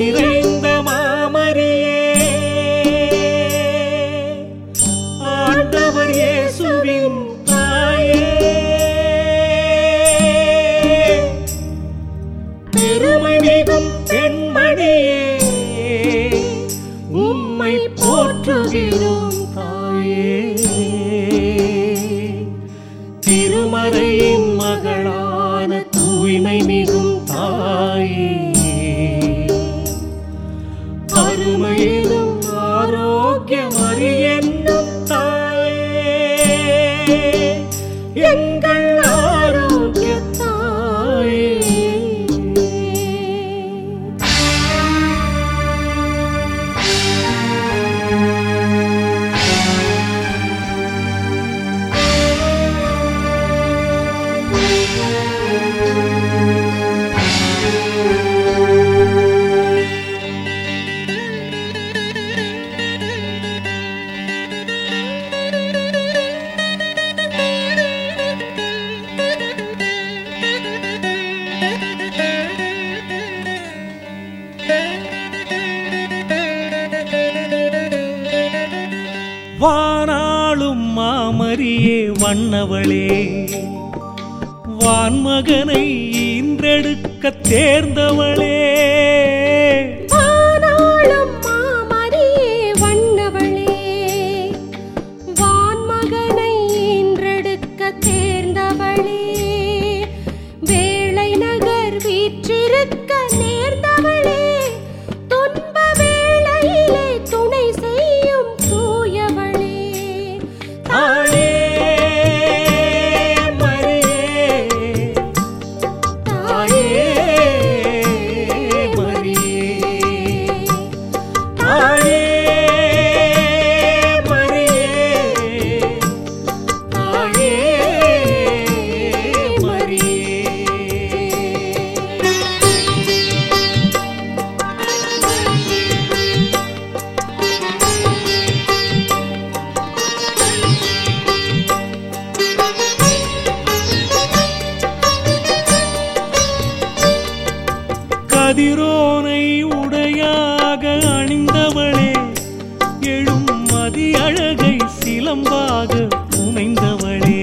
நிறைந்த மாமரியே ஆண்டவர் இயேசுவின் தாயே பெருமை மிகும் பெண்மணியே உம்மை போற்றுகிறோம் தாயே திருமறையின் மகளான தூய்மை மிகும் தாயே அருமையிலும் ஆரோக்கியம் என்னும் தாயே எங்கள் ஆரோக்கிய தாயே வானாளும் மாமரியே வண்ணவளே வான்மகனை ஈன்றெடுக்க தேர்ந்தவளே வானாளும் மாமரியே வண்ணவளே வான்மகனை ஈன்றெடுக்க தேர்ந்தவளே வேளை நகர் வீற்றிருக்க நேர்ந்தவளே துன்ப வேளையிலே துணை செய்யும் தூயவளே தாயே மரியே தாயே மரியே தாயே மரியே தாயே மரியே கதிரோனை உடையாக அணிந்தவளே எழும் மதி அழகை சிலம்பாக புனைந்தவளே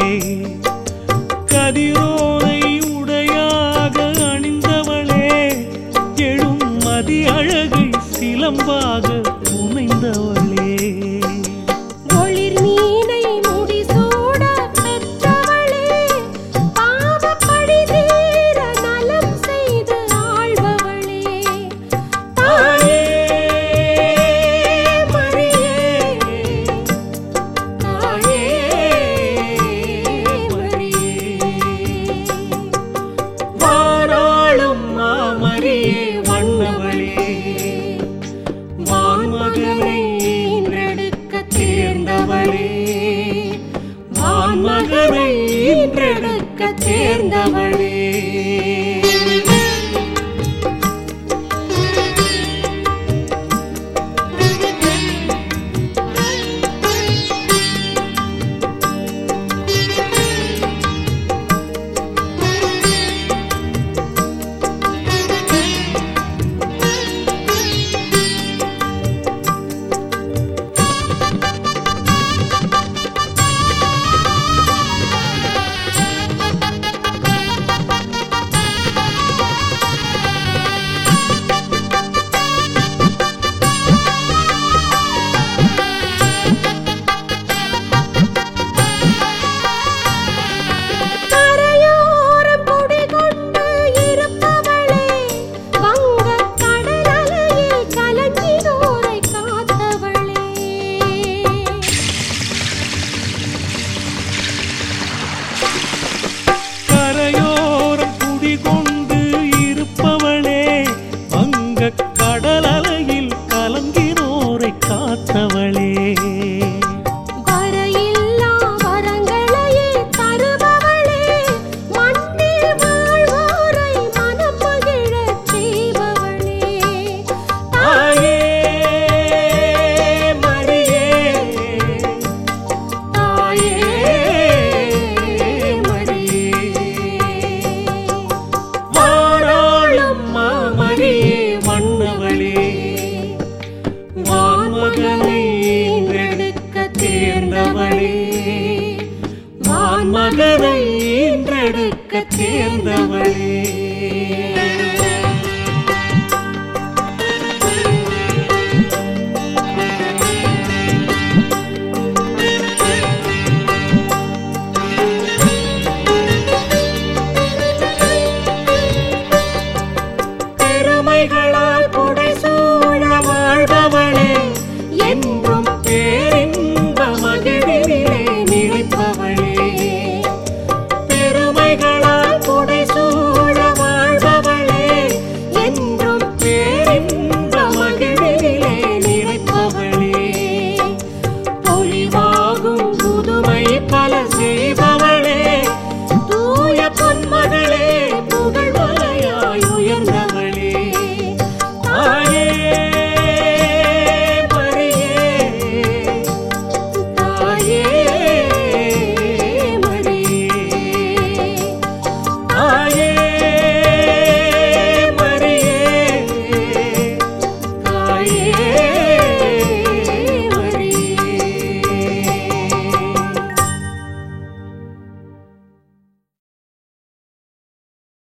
கதிரோனை உடையாக அணிந்தவளே எழும் மதி அழகை சிலம்பாக புனைந்தவளே ஒளிர் மீனை முடிசூட பெற்றவளே பாவப்பழி தீர நலம் செய்து ஆள்பவளே தாயே மரியே தாயே மரியே வாராளும் மாமரியே வண்ணவளே வான்மகனை ஈன்றெடுக்க தேர்ந்தவளே வான்மகனை ஈன்றெடுக்க தேர்ந்தவளே மகனை ஈன்றெடுக்க தேர்ந்தவளே